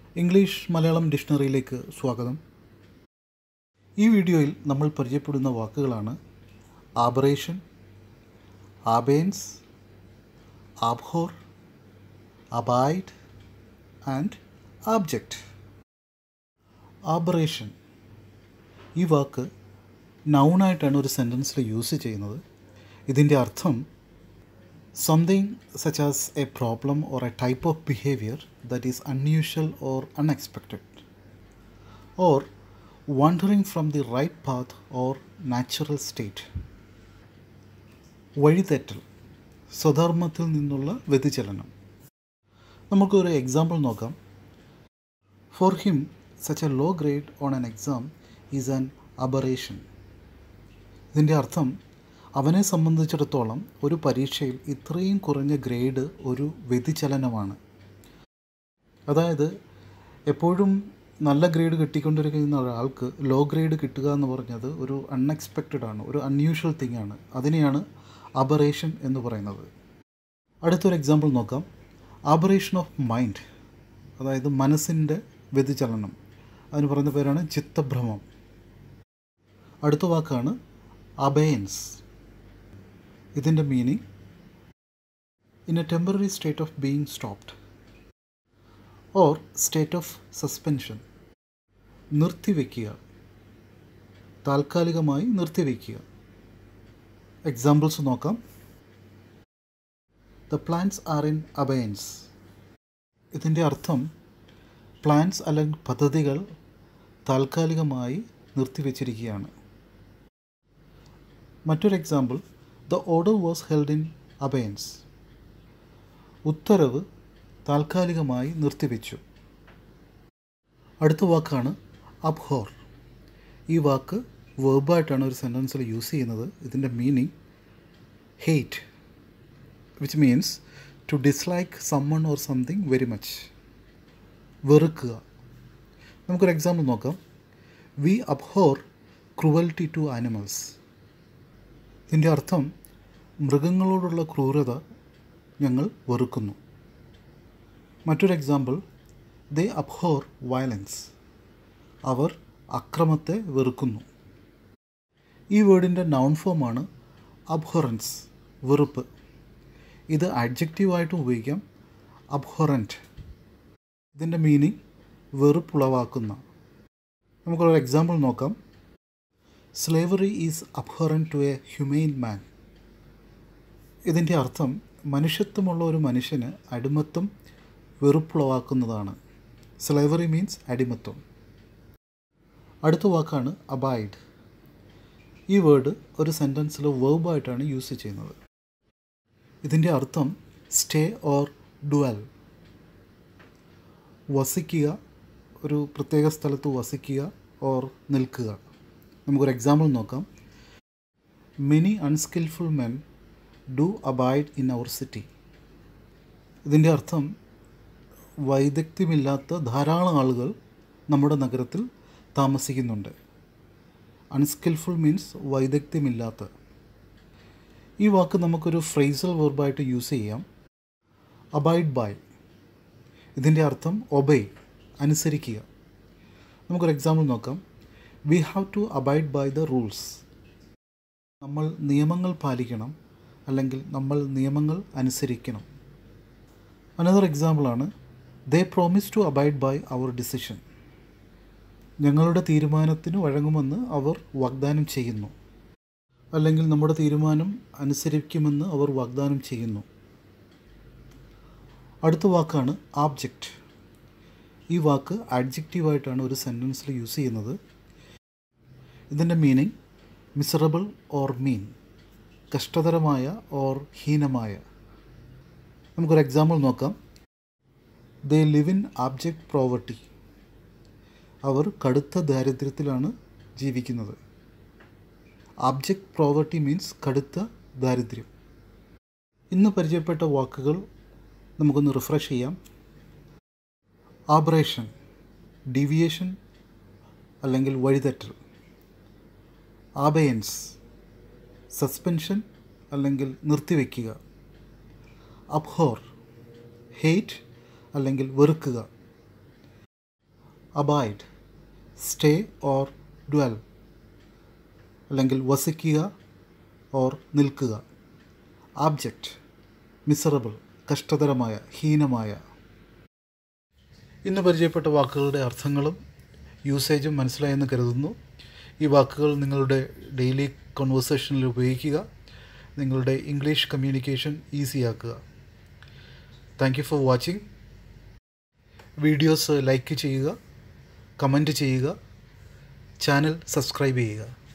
English Malayalam ഡിക്ഷണറിയിലേക്ക് സ്വാഗതം ഈ വീഡിയോയിൽ നമ്മൾ പരിചയപ്പെടുന്ന വാക്കുകളാണ് ആബറേഷൻ ആബേൻസ് ആബ്ഹോർ അബൈഡ് ആൻഡ് ആബ്ജക്റ്റ് ആബറേഷൻ ഈ വാക്ക് നൗണായിട്ടാണ് ഒരു സെൻറ്റൻസിൽ യൂസ് ചെയ്യുന്നത് ഇതിൻ്റെ അർത്ഥം something such as a problem or a type of behaviour that is unusual or unexpected or wandering from the right path or natural state വഴിതെറ്റൽ സ്വധർമ്മത്തിൽ നിന്നുള്ള വ്യതിചലനം നമുക്കൊരു എക്സാമ്പിൾ നോക്കാം for him such a low grade on an exam is an aberration ഇതിൻ്റെ അർത്ഥം അവനെ സംബന്ധിച്ചിടത്തോളം ഒരു പരീക്ഷയിൽ ഇത്രയും കുറഞ്ഞ ഗ്രേഡ് ഒരു വ്യതിചലനമാണ് അതായത് എപ്പോഴും നല്ല ഗ്രേഡ് കിട്ടിക്കൊണ്ടിരിക്കുന്ന ഒരാൾക്ക് ലോ ഗ്രേഡ് കിട്ടുക എന്ന് പറഞ്ഞത് ഒരു അൺഎക്സ്പെക്റ്റഡ് ആണ് ഒരു അൺയൂഷ്വൽ തിങ് ആണ് അതിനെയാണ് അബറേഷൻ എന്ന് പറയുന്നത് അടുത്തൊരു എക്സാമ്പിൾ നോക്കാം ആബറേഷൻ ഓഫ് മൈൻഡ് അതായത് മനസ്സിൻ്റെ വ്യതിചലനം അതിന് പറയുന്ന പേരാണ് ചിത്തഭ്രമം അടുത്ത വാക്കാണ് അബയൻസ് ഇതിൻ്റെ meaning in a temporary state of being stopped or state of suspension നിർത്തിവെക്കുക താൽക്കാലികമായി നിർത്തിവെക്കുക എക്സാമ്പിൾസ് നോക്കാം the plans are in abeyance ഇതിൻ്റെ അർത്ഥം പ്ലാൻസ് അല്ലെങ്കിൽ പദ്ധതികൾ താൽക്കാലികമായി നിർത്തിവെച്ചിരിക്കുകയാണ് മറ്റൊരു example the order was held in abeyance ഉത്തരവ് താൽക്കാലികമായി നിർത്തിവെച്ചു അടുത്ത വാക്കാണ് അബ്ഹോർ ഈ വാക്ക് വേർബായിട്ടാണ് ഒരു സെൻറ്റൻസിൽ യൂസ് ചെയ്യുന്നത് ഇതിൻ്റെ meaning hate which means to dislike someone or something very much വെറുക്കുക നമുക്കൊരു എക്സാമ്പിൾ നോക്കാം we abhor cruelty to animals ഇതിൻ്റെ അർത്ഥം മൃഗങ്ങളോടുള്ള ക്രൂരത ഞങ്ങൾ വെറുക്കുന്നു മറ്റൊരു എക്സാമ്പിൾ ദേ അബ്ഹോർ വയലൻസ് അവർ അക്രമത്തെ വെറുക്കുന്നു ഈ വേർഡിൻ്റെ നൗൺ ഫോമാണ് അബ്ഹൊറൻസ് വെറുപ്പ് ഇത് അഡ്ജക്റ്റീവായിട്ട് ഉപയോഗിക്കാം അബ്ഹൊറൻറ്റ് ഇതിൻ്റെ മീനിങ് വെറുപ്പുളവാക്കുന്ന നമുക്കൊരു എക്സാമ്പിൾ നോക്കാം സ്ലേവറി ഈസ് അബ്ഹറൻ ടു എ ഹ്യൂമെയിൻ മാൻ ഇതിൻ്റെ അർത്ഥം മനുഷ്യത്വമുള്ള ഒരു മനുഷ്യന് അടിമത്വം വെറുപ്പുളവാക്കുന്നതാണ് സ്ലേവറി മീൻസ് അടിമത്വം അടുത്ത വാക്കാണ് അബൈഡ് ഈ വേർഡ് ഒരു സെൻറ്റൻസിൽ വേർബായിട്ടാണ് യൂസ് ചെയ്യുന്നത് ഇതിൻ്റെ അർത്ഥം സ്റ്റേ ഓർ ഡുവൽ വസിക്കുക ഒരു പ്രത്യേക സ്ഥലത്ത് വസിക്കുക ഓർ നിൽക്കുക നമുക്കൊരു എക്സാമ്പിൾ നോക്കാം many unskilful men do abide in our city ഇതിൻ്റെ അർത്ഥം വൈദഗ്ധ്യമില്ലാത്ത ധാരാളം ആളുകൾ നമ്മുടെ നഗരത്തിൽ താമസിക്കുന്നുണ്ട് അൺസ്കിൽഫുൾ മീൻസ് വൈദഗ്ധ്യമില്ലാത്ത ഈ വാക്ക് നമുക്കൊരു ഫ്രേസൽ വെർബായിട്ട് യൂസ് ചെയ്യാം അബൈഡ് ബൈ ഇതിൻ്റെ അർത്ഥം ഒബൈ അനുസരിക്കുക നമുക്കൊരു എക്സാമ്പിൾ നോക്കാം we have to abide by the rules നമ്മൾ നിയമങ്ങൾ പാലിക്കണം അല്ലെങ്കിൽ നമ്മൾ നിയമങ്ങൾ അനുസരിക്കണം അനദർ എക്സാമ്പിളാണ് they promise to abide by our decision ഞങ്ങളുടെ തീരുമാനത്തിന് വഴങ്ങുമെന്ന് അവർ വാഗ്ദാനം ചെയ്യുന്നു അല്ലെങ്കിൽ നമ്മുടെ തീരുമാനം അനുസരിക്കുമെന്ന് അവർ വാഗ്ദാനം ചെയ്യുന്നു അടുത്ത വാക്കാണ് ആബ്ജക്റ്റ് ഈ വാക്ക് ആഡ്ജക്റ്റീവായിട്ടാണ് ഒരു സെൻറ്റൻസിൽ യൂസ് ചെയ്യുന്നത് ഇതിൻ്റെ മീനിങ് മിസറബിൾ ഓർ മീൻ കഷ്ടതരമായ ഓർ ഹീനമായ നമുക്കൊരു എക്സാമ്പിൾ നോക്കാം they live in abject poverty അവർ കടുത്ത ദാരിദ്ര്യത്തിലാണ് ജീവിക്കുന്നത് ആബ്ജക്റ്റ് പ്രോവർട്ടി മീൻസ് കടുത്ത ദാരിദ്ര്യം ഇന്ന് പരിചയപ്പെട്ട വാക്കുകൾ നമുക്കൊന്ന് റിഫ്രഷ് ചെയ്യാം ആബ്രേഷൻ ഡീവിയേഷൻ അല്ലെങ്കിൽ വഴിതെറ്റൽ ആബയൻസ് സസ്പെൻഷൻ അല്ലെങ്കിൽ നിർത്തിവെക്കുക അബ്ഹോർ ഹെയ്റ്റ് അല്ലെങ്കിൽ വെറുക്കുക അബൈഡ് സ്റ്റേ ഓർ ഡ്വൽ അല്ലെങ്കിൽ വസിക്കുക ഓർ നിൽക്കുക ആബ്ജക്റ്റ് മിസറബിൾ കഷ്ടതരമായ ഹീനമായ ഇന്ന് പരിചയപ്പെട്ട വാക്കുകളുടെ അർത്ഥങ്ങളും യൂസേജും മനസ്സിലായെന്ന് കരുതുന്നു ഈ വാക്കുകൾ നിങ്ങളുടെ ഡെയിലി കോൺവെർസേഷനിൽ ഉപയോഗിക്കുക നിങ്ങളുടെ ഇംഗ്ലീഷ് കമ്മ്യൂണിക്കേഷൻ ഈസിയാക്കുക thank you for watching videos like ചെയ്യുക കമൻറ്റ് ചെയ്യുക ചാനൽ സബ്സ്ക്രൈബ് ചെയ്യുക